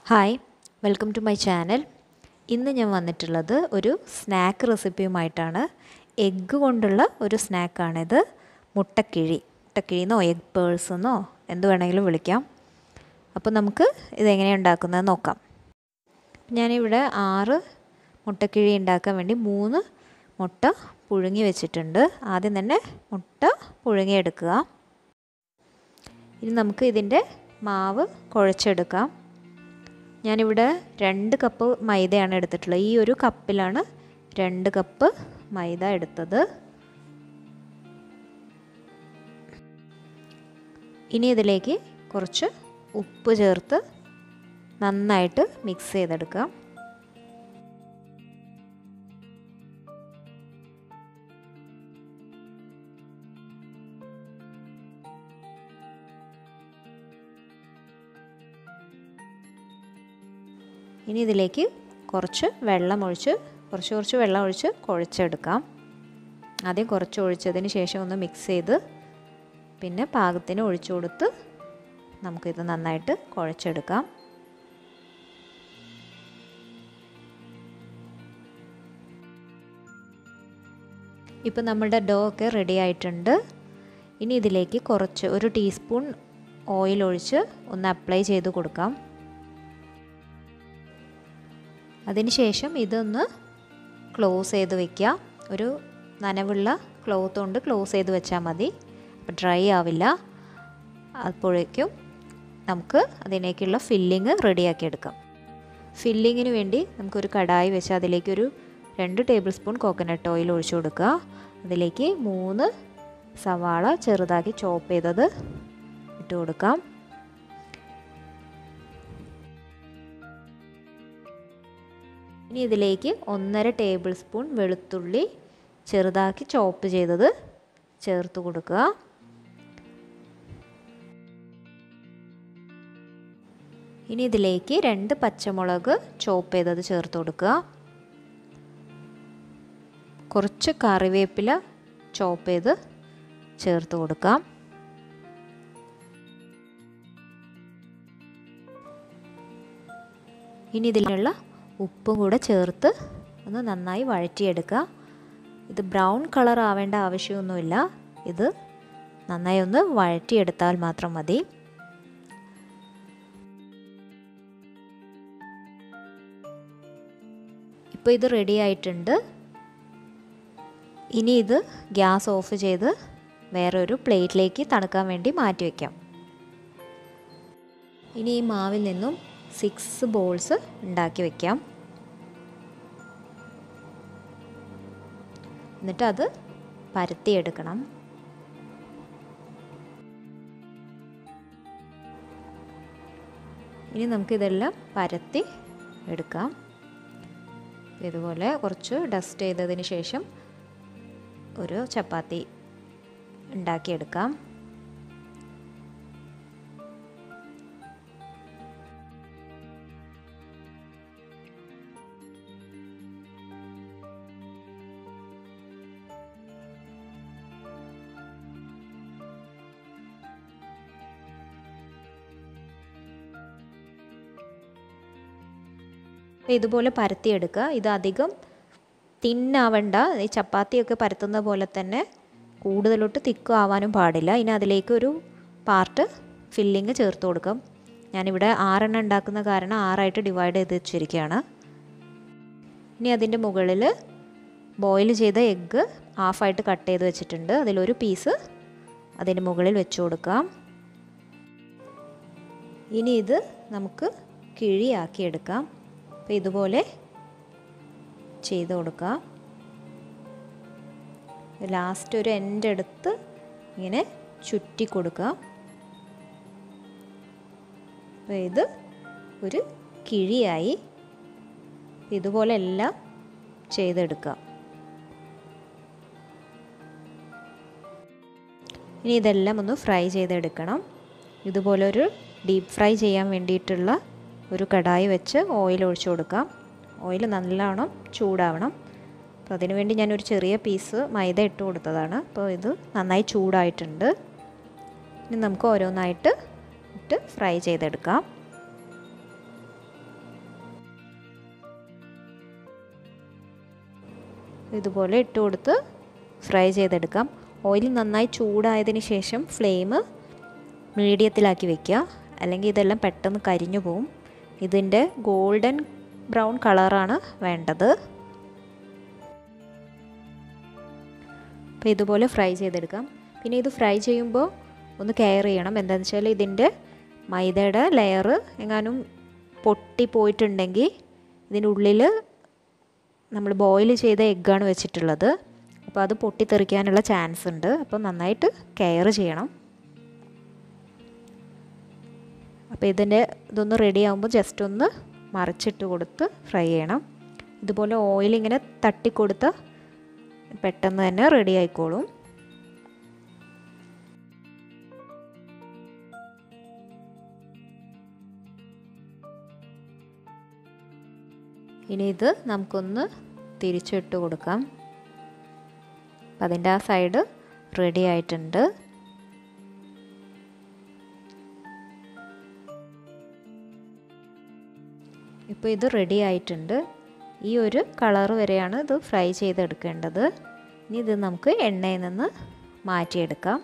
hi welcome to my channel ഇന്ന് ഞാൻ വന്നിട്ടുള്ളത് ഒരു സ്നാക്ക് റെസിപ്പിയുമായിട്ടാണ് എഗ്ഗ് കൊണ്ടുള്ള ഒരു സ്നാക്കാണിത് മുട്ടക്കിഴി മുട്ടക്കിഴിന്നോ എഗ് പേഴ്സ് എന്നോ എന്ത് വേണമെങ്കിലും വിളിക്കാം അപ്പോൾ നമുക്ക് ഇതെങ്ങനെയാണ് ഉണ്ടാക്കുന്നത് നോക്കാം ഞാനിവിടെ ആറ് മുട്ടക്കിഴി ഉണ്ടാക്കാൻ വേണ്ടി മൂന്ന് മുട്ട പുഴുങ്ങി വെച്ചിട്ടുണ്ട് ആദ്യം തന്നെ മുട്ട പുഴുങ്ങിയെടുക്കുക ഇനി നമുക്ക് ഇതിൻ്റെ മാവ് കുഴച്ചെടുക്കാം ഞാനിവിടെ രണ്ട് കപ്പ് മൈദയാണ് എടുത്തിട്ടുള്ളത് ഈ ഒരു കപ്പിലാണ് രണ്ട് കപ്പ് മൈദ എടുത്തത് ഇനി ഇതിലേക്ക് കുറച്ച് ഉപ്പ് ചേർത്ത് നന്നായിട്ട് മിക്സ് ചെയ്തെടുക്കാം ഇനി ഇതിലേക്ക് കുറച്ച് വെള്ളം ഒഴിച്ച് കുറച്ച് കുറച്ച് വെള്ളം ഒഴിച്ച് കുഴച്ചെടുക്കാം ആദ്യം കുറച്ച് ഒഴിച്ചതിന് ശേഷം ഒന്ന് മിക്സ് ചെയ്ത് പിന്നെ പാകത്തിന് ഒഴിച്ചു കൊടുത്ത് നമുക്കിത് നന്നായിട്ട് കുഴച്ചെടുക്കാം ഇപ്പം നമ്മുടെ ഡോ ഒക്കെ റെഡി ആയിട്ടുണ്ട് ഇനി ഇതിലേക്ക് കുറച്ച് ഒരു ടീസ്പൂൺ ഓയിൽ ഒഴിച്ച് ഒന്ന് അപ്ലൈ ചെയ്ത് കൊടുക്കാം അതിനുശേഷം ഇതൊന്ന് ക്ലോസ് ചെയ്ത് വെക്കുക ഒരു നനവുള്ള ക്ലോത്ത് കൊണ്ട് ക്ലോസ് ചെയ്ത് വെച്ചാൽ മതി അപ്പോൾ ഡ്രൈ ആവില്ല അപ്പോഴേക്കും നമുക്ക് അതിലേക്കുള്ള ഫില്ലിങ് റെഡിയാക്കി എടുക്കാം ഫില്ലിങ്ങിന് വേണ്ടി നമുക്കൊരു കടായി വെച്ച് അതിലേക്കൊരു രണ്ട് ടേബിൾ സ്പൂൺ കോക്കനട്ട് ഓയിൽ ഒഴിച്ചു കൊടുക്കുക അതിലേക്ക് മൂന്ന് സവാള ചെറുതാക്കി ചോപ്പ് ചെയ്തത് ഇട്ട് കൊടുക്കാം ഇനി ഇതിലേക്ക് ഒന്നര ടേബിൾ സ്പൂൺ വെളുത്തുള്ളി ചെറുതാക്കി ചോപ്പ് ചെയ്തത് ചേർത്ത് കൊടുക്കുക ഇനി ഇതിലേക്ക് രണ്ട് പച്ചമുളക് ചോപ്പ് ചെയ്തത് ചേർത്ത് കൊടുക്കുക കുറച്ച് കറിവേപ്പില ചോപ്പ് ചെയ്ത് ചേർത്ത് കൊടുക്കാം ഇനി ഇതിലുള്ള ഉപ്പും കൂടെ ചേർത്ത് ഒന്ന് നന്നായി വഴറ്റിയെടുക്കുക ഇത് ബ്രൗൺ കളർ ആവേണ്ട ആവശ്യമൊന്നുമില്ല ഇത് നന്നായി ഒന്ന് വഴറ്റിയെടുത്താൽ മാത്രം മതി ഇപ്പോൾ ഇത് റെഡി ആയിട്ടുണ്ട് ഇനി ഇത് ഗ്യാസ് ഓഫ് ചെയ്ത് വേറൊരു പ്ലേറ്റിലേക്ക് തണുക്കാൻ വേണ്ടി മാറ്റി വയ്ക്കാം ഇനി ഈ മാവിൽ നിന്നും സിക്സ് ബോൾസ് ഉണ്ടാക്കി വയ്ക്കാം എന്നിട്ട് അത് പരത്തിയെടുക്കണം ഇനി നമുക്കിതെല്ലാം പരത്തി എടുക്കാം ഇതുപോലെ കുറച്ച് ഡസ്റ്റ് ചെയ്തതിന് ശേഷം ഒരു ചപ്പാത്തി ഉണ്ടാക്കിയെടുക്കാം ഇതുപോലെ പരത്തിയെടുക്കുക ഇത് അധികം തിന്നാവണ്ട ഈ ചപ്പാത്തിയൊക്കെ പരത്തുന്ന പോലെ തന്നെ കൂടുതലോട്ട് തിക്ക് ആവാനും പാടില്ല ഇനി അതിലേക്ക് ഒരു പാർട്ട് ഫില്ലിങ് ചേർത്ത് കൊടുക്കാം ഞാനിവിടെ ആറെണ്ണം ഉണ്ടാക്കുന്ന കാരണം ആറായിട്ട് ഡിവൈഡ് ചെയ്ത് വെച്ചിരിക്കുകയാണ് ഇനി അതിൻ്റെ മുകളിൽ ബോയിൽ ചെയ്ത എഗ്ഗ് ഹാഫായിട്ട് കട്ട് ചെയ്ത് വെച്ചിട്ടുണ്ട് അതിലൊരു പീസ് അതിൻ്റെ മുകളിൽ വെച്ച് കൊടുക്കാം ഇനി ഇത് നമുക്ക് കിഴിയാക്കിയെടുക്കാം അപ്പോൾ ഇതുപോലെ ചെയ്ത് കൊടുക്കാം ലാസ്റ്റ് ഒരു എൻഡ് എടുത്ത് ഇങ്ങനെ ചുറ്റി കൊടുക്കാം അപ്പോൾ ഇത് ഒരു കിഴിയായി ഇതുപോലെ എല്ലാം ചെയ്തെടുക്കാം ഇനി ഇതെല്ലാം ഒന്ന് ഫ്രൈ ചെയ്തെടുക്കണം ഇതുപോലെ ഒരു ഡീപ്പ് ഫ്രൈ ചെയ്യാൻ വേണ്ടിയിട്ടുള്ള ഒരു കടായി വെച്ച് ഓയിൽ ഒഴിച്ചു കൊടുക്കാം ഓയിൽ നല്ലോണം ചൂടാവണം അപ്പോൾ അതിന് വേണ്ടി ഞാനൊരു ചെറിയ പീസ് മൈദ ഇട്ട് കൊടുത്തതാണ് അപ്പോൾ ഇത് നന്നായി ചൂടായിട്ടുണ്ട് ഇനി നമുക്ക് ഓരോന്നായിട്ട് ഇട്ട് ഫ്രൈ ചെയ്തെടുക്കാം ഇതുപോലെ ഇട്ട് കൊടുത്ത് ഫ്രൈ ചെയ്തെടുക്കാം ഓയിൽ നന്നായി ചൂടായതിന് ശേഷം ഫ്ലെയിം മീഡിയത്തിലാക്കി വെക്കുക അല്ലെങ്കിൽ ഇതെല്ലാം പെട്ടെന്ന് കരിഞ്ഞു പോവും ഇതിൻ്റെ ഗോൾഡൻ ബ്രൗൺ കളറാണ് വേണ്ടത് അപ്പോൾ ഇതുപോലെ ഫ്രൈ ചെയ്തെടുക്കാം പിന്നെ ഇത് ഫ്രൈ ചെയ്യുമ്പോൾ ഒന്ന് കെയർ ചെയ്യണം എന്താണെന്ന് വെച്ചാൽ ഇതിൻ്റെ മൈദയുടെ ലെയർ എങ്ങാനും പൊട്ടിപ്പോയിട്ടുണ്ടെങ്കിൽ ഇതിൻ്റെ ഉള്ളിൽ നമ്മൾ ബോയിൽ ചെയ്ത എഗ്ഗാണ് വെച്ചിട്ടുള്ളത് അപ്പോൾ അത് പൊട്ടിത്തെറിക്കാനുള്ള ചാൻസ് ഉണ്ട് അപ്പോൾ നന്നായിട്ട് കെയർ ചെയ്യണം അപ്പോൾ ഇതിൻ്റെ ഇതൊന്ന് റെഡി ആകുമ്പോൾ ജസ്റ്റ് ഒന്ന് മറിച്ചിട്ട് കൊടുത്ത് ഫ്രൈ ചെയ്യണം ഇതുപോലെ ഓയിൽ ഇങ്ങനെ തട്ടിക്കൊടുത്ത് പെട്ടെന്ന് തന്നെ റെഡി ആയിക്കോളും ഇനി ഇത് നമുക്കൊന്ന് തിരിച്ചിട്ട് കൊടുക്കാം അപ്പം അതിൻ്റെ ആ സൈഡ് റെഡി ആയിട്ടുണ്ട് ഇപ്പോൾ ഇത് റെഡി ആയിട്ടുണ്ട് ഈ ഒരു കളർ വരെയാണ് ഇത് ഫ്രൈ ചെയ്തെടുക്കേണ്ടത് ഇനി ഇത് നമുക്ക് എണ്ണയിൽ നിന്ന് മാറ്റിയെടുക്കാം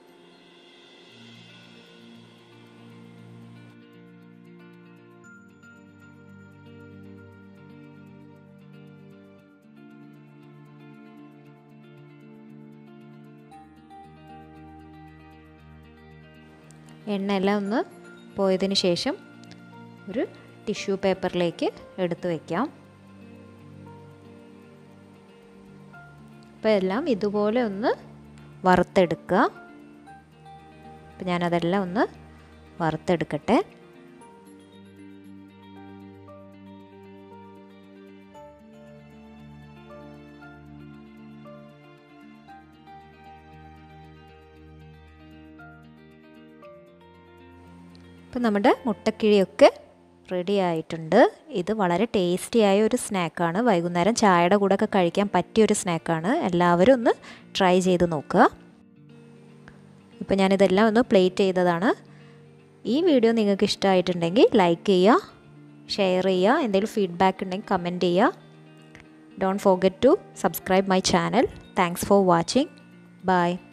എണ്ണയെല്ലാം ഒന്ന് പോയതിന് ശേഷം ഒരു ടിഷ്യൂ പേപ്പറിലേക്ക് എടുത്ത് വയ്ക്കാം അപ്പോൾ എല്ലാം ഇതുപോലെ ഒന്ന് വറുത്തെടുക്കുക അപ്പോൾ ഞാനതെല്ലാം ഒന്ന് വറുത്തെടുക്കട്ടെ ഇപ്പം നമ്മുടെ മുട്ടക്കിഴിയൊക്കെ റെഡി ആയിട്ടുണ്ട് ഇത് വളരെ ടേസ്റ്റിയായ ഒരു സ്നാക്കാണ് വൈകുന്നേരം ചായയുടെ കൂടെ ഒക്കെ കഴിക്കാൻ പറ്റിയ ഒരു സ്നാക്കാണ് എല്ലാവരും ഒന്ന് ട്രൈ ചെയ്ത് നോക്കുക ഇപ്പം ഞാനിതെല്ലാം ഒന്ന് പ്ലേറ്റ് ചെയ്തതാണ് ഈ വീഡിയോ നിങ്ങൾക്ക് ഇഷ്ടമായിട്ടുണ്ടെങ്കിൽ ലൈക്ക് ചെയ്യുക ഷെയർ ചെയ്യുക എന്തെങ്കിലും ഫീഡ്ബാക്ക് ഉണ്ടെങ്കിൽ കമൻറ്റ് ചെയ്യുക don't forget to subscribe my channel thanks for watching by